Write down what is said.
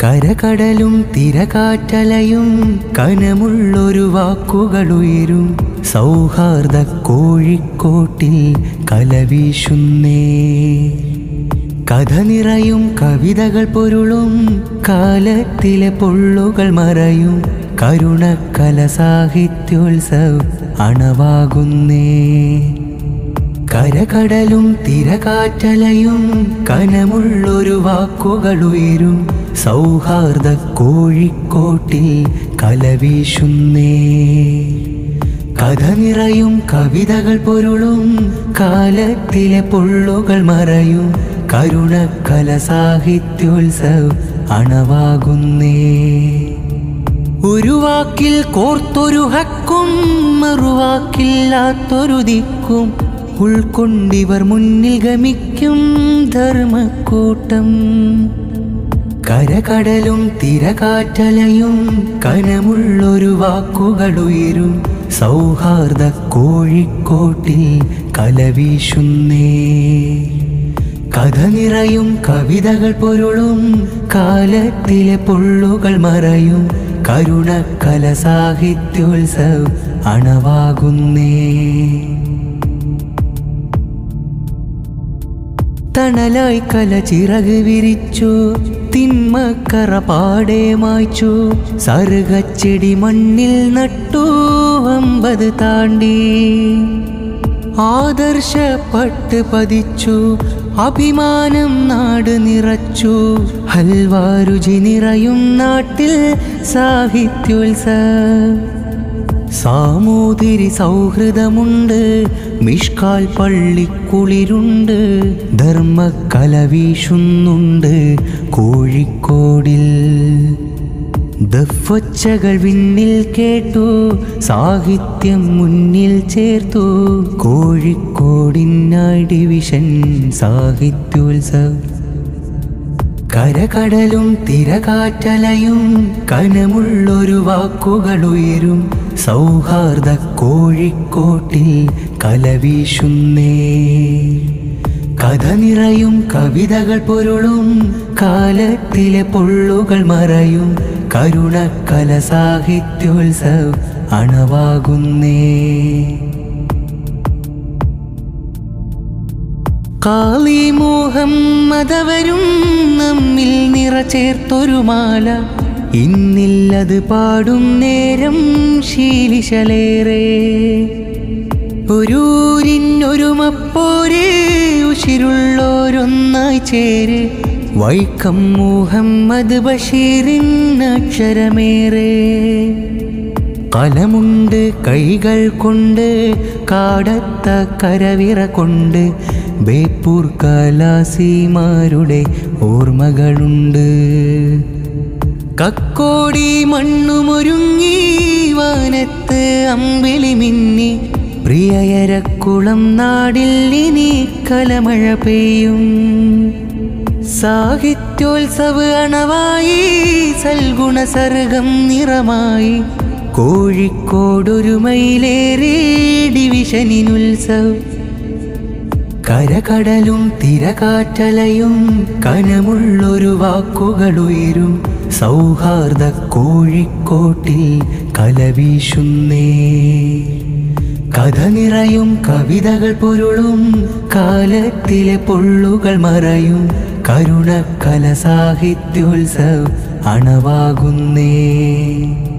കരകടലും തിരകാറ്റലയും കനമുള്ളൊരു വാക്കുകളുയരും സൗഹാർദ്ദ കോഴിക്കോട്ടിൽ കലവീശുന്നേ കഥ നിറയും കവിതകൾ പൊരുളും കാലത്തിലെ പൊള്ളുകൾ മറയും കരുണക്കല സാഹിത്യോത്സവ് അണവാകുന്നേ കരകടലും തിരകാറ്റലയും കനമുള്ളൊരു വാക്കുകളുയരും സൗഹാർദ്ദ കോഴിക്കോട്ടിൽ കലവീശുന്നേ കഥ നിറയും കവിതകൾ പൊരുളും കാലത്തിലെ പൊള്ളുകൾ മറയും കരുണക്കല സാഹിത്യോത്സവ് അണവാകുന്നേ ഒരു വാക്കിൽ കോർത്തൊരു ഹക്കും മറുവാക്കില്ലാത്തൊരു ദിക്കും ഉൾക്കൊണ്ടിവർ മുന്നിൽ ഗമിക്കും ധർമ്മക്കൂട്ടം കരകടലും തിരകാറ്റലയും കനമുള്ളൊരു വാക്കുകളുയരും സൗഹാർദ്ദ കോഴിക്കോട്ടിൽ കലവീശുന്നേ കഥ നിറയും കവിതകൾ പൊരുളും കാലത്തിലെ പൊള്ളുകൾ മറയും കരുണക്കല സാഹിത്യോത്സവ് അണവാകുന്നേ തണലായി കല ചിറക് വിരിച്ചു തിന്മക്കറ പാടെ മായ്ച്ചു സർഗച്ചെടി മണ്ണിൽ നട്ടു അമ്പത് താണ്ടി ആദർശപ്പെട്ട് പതിച്ചു അഭിമാനം നാട് നിറച്ചു ഹൽവാരുചി നിറയും നാട്ടിൽ സാഹിത്യോത്സവം സാമൂതിരി സൗഹൃദമുണ്ട് മിഷ്കാൽ പള്ളിക്കുളിരുണ്ട് ധർമ്മക്കല വീശുന്നുണ്ട് കോഴിക്കോടിൽ ദഫൊച്ചകൾ വിണ്ണിൽ കേട്ടു സാഹിത്യം മുന്നിൽ ചേർത്തു കോഴിക്കോടിനായി ഡിവിഷൻ സാഹിത്യോത്സവ് കരകടലും തിരകാറ്റലയും കനമുള്ളൊരു വാക്കുകളുയരും സൗഹാർദ്ദ കോഴിക്കോട്ടിൽ കലവീശുന്നേ കഥ നിറയും കവിതകൾ പൊരുളും കാലത്തിലെ പൊള്ളുകൾ മറയും കരുണക്കല സാഹിത്യോത്സവ് അണവാകുന്നേ കാളി മുഹമ്മദവരും നമ്മിൽ നിറചേർത്തൊരു മാല ഇന്നില്ലത് പാടും നേരം ശീലിശലേറെ ഒരൂരിനൊരു മപ്പോരേ ഉശിരുള്ളോരൊന്നായി ചേര് വൈക്കം മുഹമ്മദ് ബഷീറിൻ അക്ഷരമേറെ കലമുണ്ട് കൈകൾ കൊണ്ട് കാടത്ത കരവിറ കൊണ്ട് ബേപ്പൂർ കലാസിമാരുടെ ഓർമ്മകളുണ്ട് കക്കോടി മണ്ണുമൊരുങ്ങി വാനത്ത് അമ്പിളി മിന്നി പ്രിയയരക്കുളം നാടിൽ ഇനി കലമഴ പെയ്യും സാഹിത്യോത്സവ് അണവായി സൽഗുണ സർഗം നിറമായി കോഴിക്കോടൊരു മൈലേറെ ഡിവിഷനിനുത്സവ് കരകടലും തിരകാറ്റലയും കനമുള്ളൊരു വാക്കുകളുയരും സൗഹാർദ്ദ കോഴിക്കോട്ടിൽ കലവീശുന്നേ കഥ നിറയും കവിതകൾ പൊരുളും കാലത്തിലെ പൊള്ളുകൾ മറയും കരുണക്കല സാഹിത്യോത്സവ് അണവാകുന്നേ